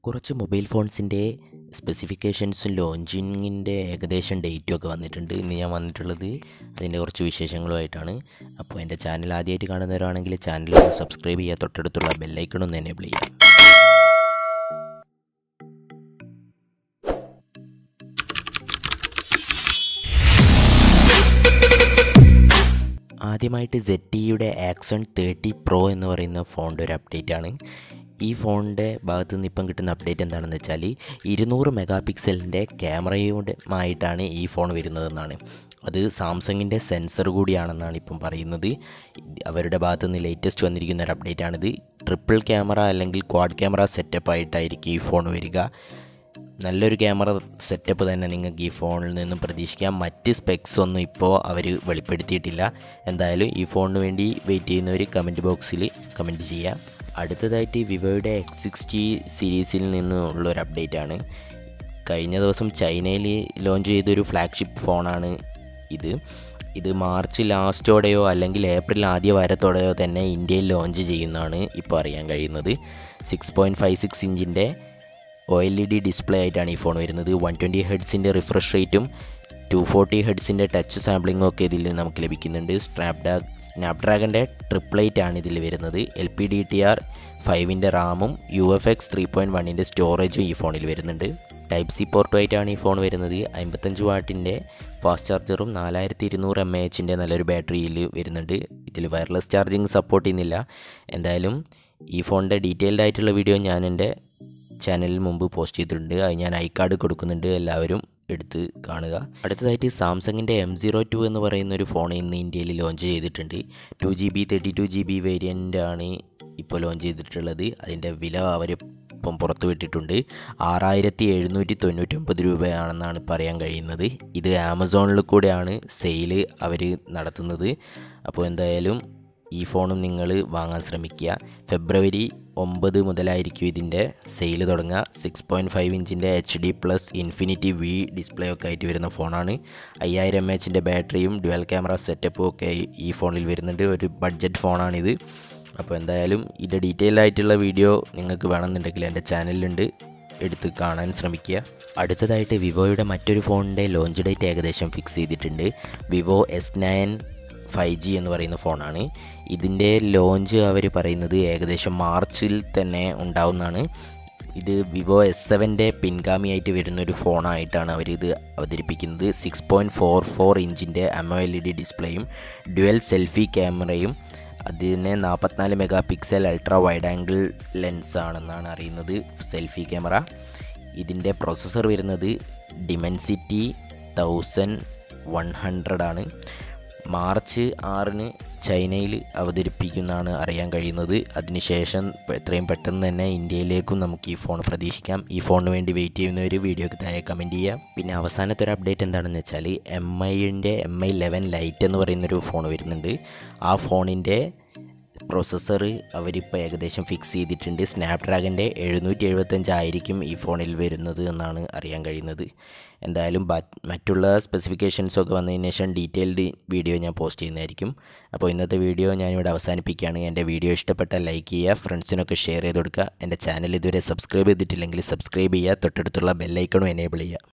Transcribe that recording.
കുറച്ച് മൊബൈൽ ഫോൺസിൻ്റെ സ്പെസിഫിക്കേഷൻസും ലോഞ്ചിങ്ങിൻ്റെ ഏകദേശം ഡേറ്റും ഒക്കെ വന്നിട്ടുണ്ട് ഇന്ന് ഞാൻ വന്നിട്ടുള്ളത് അതിൻ്റെ കുറച്ച് വിശേഷങ്ങളുമായിട്ടാണ് അപ്പോൾ എൻ്റെ ചാനൽ ആദ്യമായിട്ട് കാണുന്നവരാണെങ്കിൽ ചാനൽ ഒന്ന് സബ്സ്ക്രൈബ് ചെയ്യുക തൊട്ടടുത്തുള്ള ബെല്ലൈക്കൺ ഒന്ന് എനേബിൾ ചെയ്യുക ആദ്യമായിട്ട് സെറ്റിയുടെ ആക്സൺ തേർട്ടി പ്രോ എന്ന് പറയുന്ന ഫോണിൻ്റെ ഒരു അപ്ഡേറ്റ് ആണ് ഈ ഫോണിൻ്റെ ഭാഗത്തു നിന്ന് ഇപ്പം കിട്ടുന്ന അപ്ഡേറ്റ് എന്താണെന്ന് വെച്ചാൽ ഇരുന്നൂറ് മെഗാ പിക്സലിൻ്റെ ക്യാമറയുമായിട്ടാണ് ഈ ഫോൺ വരുന്നതെന്നാണ് അത് സാംസങ്ങിൻ്റെ സെൻസർ കൂടിയാണെന്നാണ് ഇപ്പം പറയുന്നത് അവരുടെ ഭാഗത്തു നിന്ന് ലേറ്റസ്റ്റ് വന്നിരിക്കുന്ന ഒരു അപ്ഡേറ്റ് ആണിത് ട്രിപ്പിൾ ക്യാമറ അല്ലെങ്കിൽ ക്വാഡ് ക്യാമറ സെറ്റപ്പ് ആയിട്ടായിരിക്കും ഈ ഫോൺ വരിക നല്ലൊരു ക്യാമറ സെറ്റപ്പ് തന്നെ നിങ്ങൾക്ക് ഈ ഫോണിൽ നിന്നും പ്രതീക്ഷിക്കാം മറ്റ് സ്പെക്സ് ഒന്നും ഇപ്പോൾ അവർ വെളിപ്പെടുത്തിയിട്ടില്ല എന്തായാലും ഈ ഫോണിന് വേണ്ടി വെയിറ്റ് ചെയ്യുന്നവർ കമൻറ്റ് ബോക്സിൽ കമൻറ്റ് ചെയ്യുക അടുത്തതായിട്ട് വിവോയുടെ എക്സ് സിക്സ്റ്റി സീരീസിൽ നിന്നുള്ള ഒരു അപ്ഡേറ്റ് ആണ് കഴിഞ്ഞ ദിവസം ചൈനയിൽ ലോഞ്ച് ചെയ്തൊരു ഫ്ലാഗ്ഷിപ്പ് ഫോണാണ് ഇത് ഇത് മാർച്ച് ലാസ്റ്റോടെയോ അല്ലെങ്കിൽ ഏപ്രിൽ ആദ്യ വാരത്തോടെയോ തന്നെ ഇന്ത്യയിൽ ലോഞ്ച് ചെയ്യുന്നതാണ് ഇപ്പോൾ അറിയാൻ കഴിയുന്നത് സിക്സ് പോയിൻറ്റ് ഫൈവ് സിക്സ് ഇഞ്ചിൻ്റെ O L E D display ആയിട്ടാണ് ഈ ഫോൺ വരുന്നത് വൺ ട്വൻറ്റി ഹെഡ്സിൻ്റെ റിഫ്രഷ് റേറ്റും ടു ഫോർട്ടി ഹെഡ്സിൻ്റെ ടച്ച് സാമ്പിളിങ്ങും ഒക്കെ ഇതിൽ നമുക്ക് ലഭിക്കുന്നുണ്ട് സ്നാപ്ഡാ സ്നാപ്ഡ്രാഗൻ്റെ ട്രിപ്ലൈറ്റ് ആണ് ഇതിൽ വരുന്നത് L P D D R ഫൈവിൻ്റെ റാമും U F X three point വണ്ണിൻ്റെ സ്റ്റോറേജും ഈ ഫോണിൽ വരുന്നുണ്ട് ടൈപ്പ് സി പോർട്ടുമായിട്ടാണ് ഈ ഫോൺ വരുന്നത് അമ്പത്തഞ്ച് വാട്ടിൻ്റെ ഫാസ്റ്റ് ചാർജറും നാലായിരത്തി ഇരുന്നൂറ് എം എ എച്ചിൻ്റെ നല്ലൊരു ബാറ്ററിയിൽ വരുന്നുണ്ട് ഇതിൽ വയർലെസ് ചാർജിങ് സപ്പോർട്ട് ചെയ്യുന്നില്ല എന്തായാലും ഈ ഫോണിൻ്റെ ഡീറ്റെയിൽഡ് ആയിട്ടുള്ള വീഡിയോ ഞാൻ എൻ്റെ ചാനലിൽ മുമ്പ് പോസ്റ്റ് ചെയ്തിട്ടുണ്ട് അത് ഞാൻ ഐ കാർഡ് കൊടുക്കുന്നുണ്ട് എല്ലാവരും എടുത്ത് കാണുക അടുത്തതായിട്ട് സാംസങ്ങിൻ്റെ എം സീറോ ടു എന്ന് പറയുന്ന ഒരു ഫോൺ ഇന്ന് ഇന്ത്യയിൽ ലോഞ്ച് ചെയ്തിട്ടുണ്ട് two G B thirty two G B variant ആണ് ഇപ്പോൾ ലോഞ്ച് ചെയ്തിട്ടുള്ളത് അതിൻ്റെ വില അവർ ഇപ്പം പുറത്തു വിട്ടിട്ടുണ്ട് ആറായിരത്തി എഴുന്നൂറ്റി തൊണ്ണൂറ്റൊമ്പത് രൂപയാണെന്നാണ് പറയാൻ കഴിയുന്നത് ഇത് ആമസോണിൽ കൂടെയാണ് സെയിൽ അവർ നടത്തുന്നത് അപ്പോൾ എന്തായാലും ഈ ഫോണും നിങ്ങൾ വാങ്ങാൻ ശ്രമിക്കുക ഫെബ്രുവരി ഒമ്പത് മുതലായിരിക്കും ഇതിൻ്റെ സെയിൽ തുടങ്ങുക സിക്സ് പോയിൻറ്റ് ഫൈവ് ഇഞ്ചിൻ്റെ H D plus infinity V display ഒക്കെ ആയിട്ട് വരുന്ന ഫോണാണ് അയ്യായിരം എം എച്ചിൻ്റെ ബാറ്ററിയും ഡുവൽ ക്യാമറ സെറ്റപ്പും ഒക്കെ ഈ ഫോണിൽ വരുന്നുണ്ട് ഒരു ബഡ്ജറ്റ് ഫോണാണിത് അപ്പോൾ എന്തായാലും ഇതിൻ്റെ ഡീറ്റെയിൽ ആയിട്ടുള്ള വീഡിയോ നിങ്ങൾക്ക് വേണമെന്നുണ്ടെങ്കിൽ എൻ്റെ ചാനലിലുണ്ട് എടുത്ത് കാണാൻ ശ്രമിക്കുക അടുത്തതായിട്ട് വിവോയുടെ മറ്റൊരു ഫോണിൻ്റെ ലോഞ്ച് ഡേറ്റ് ഏകദേശം ഫിക്സ് ചെയ്തിട്ടുണ്ട് Vivo S nine five G എന്ന് പറയുന്ന ഫോണാണ് ഇതിൻ്റെ ലോഞ്ച് അവർ പറയുന്നത് ഏകദേശം മാർച്ചിൽ തന്നെ ഉണ്ടാവുന്നതാണ് ഇത് വിവോ എസ് സെവൻ്റെ പിൻഗാമിയായിട്ട് വരുന്നൊരു ഫോണായിട്ടാണ് അവരിത് അവതരിപ്പിക്കുന്നത് സിക്സ് പോയിൻറ്റ് ഫോർ ഫോർ ഇഞ്ചിൻ്റെ അമോ എൽ ഇ ഡി ഡിസ്പ്ലേയും ഡ്യുവൽ സെൽഫി ക്യാമറയും അതിന് നാൽപ്പത്തിനാല് mega pixel ultra wide angle lens ആണെന്നാണ് അറിയുന്നത് സെൽഫി ക്യാമറ ഇതിൻ്റെ പ്രൊസസ്സർ വരുന്നത് ഡിമെൻസിറ്റി തൗസൻഡ് വൺ ഹൺഡ്രഡ് ആണ് മാർച്ച് ആറിന് ചൈനയിൽ അവതരിപ്പിക്കുന്നതാണ് അറിയാൻ കഴിയുന്നത് അതിനുശേഷം എത്രയും പെട്ടെന്ന് തന്നെ ഇന്ത്യയിലേക്കും നമുക്ക് ഈ ഫോൺ പ്രതീക്ഷിക്കാം ഈ ഫോണിന് വേണ്ടി വെയിറ്റ് ചെയ്യുന്നവർ വീഡിയോക്ക് താഴെ കമൻറ്റ് ചെയ്യാം പിന്നെ അവസാനത്തെ ഒരു അപ്ഡേറ്റ് എന്താണെന്ന് വെച്ചാൽ എം ഐൻ്റെ എം ഐ ലെവൻ ലൈറ്റ് എന്ന് പറയുന്നൊരു ഫോൺ വരുന്നുണ്ട് ആ ഫോണിൻ്റെ പ്രോസസ്സർ അവരിപ്പോൾ ഏകദേശം ഫിക്സ് ചെയ്തിട്ടുണ്ട് സ്നാപ്ഡ്രാഗൻ്റെ എഴുന്നൂറ്റി എഴുപത്തഞ്ചായിരിക്കും ഈ ഫോണിൽ വരുന്നത് എന്നാണ് അറിയാൻ കഴിയുന്നത് എന്തായാലും മറ്റുള്ള സ്പെസിഫിക്കേഷൻസൊക്കെ വന്നതിന് ശേഷം ഡീറ്റെയിൽഡ് വീഡിയോ ഞാൻ പോസ്റ്റ് ചെയ്യുന്നതായിരിക്കും അപ്പോൾ ഇന്നത്തെ വീഡിയോ ഞാനിവിടെ അവസാനിപ്പിക്കുകയാണ് എൻ്റെ വീഡിയോ ഇഷ്ടപ്പെട്ടാൽ ലൈക്ക് ചെയ്യുക ഫ്രണ്ട്സിനൊക്കെ ഷെയർ ചെയ്ത് കൊടുക്കുക എൻ്റെ ചാനൽ ഇതുവരെ സബ്സ്ക്രൈബ് ചെയ്തിട്ടില്ലെങ്കിൽ സബ്സ്ക്രൈബ് ചെയ്യുക തൊട്ടടുത്തുള്ള ബെല്ലൈക്കണും എനേബിൾ ചെയ്യുക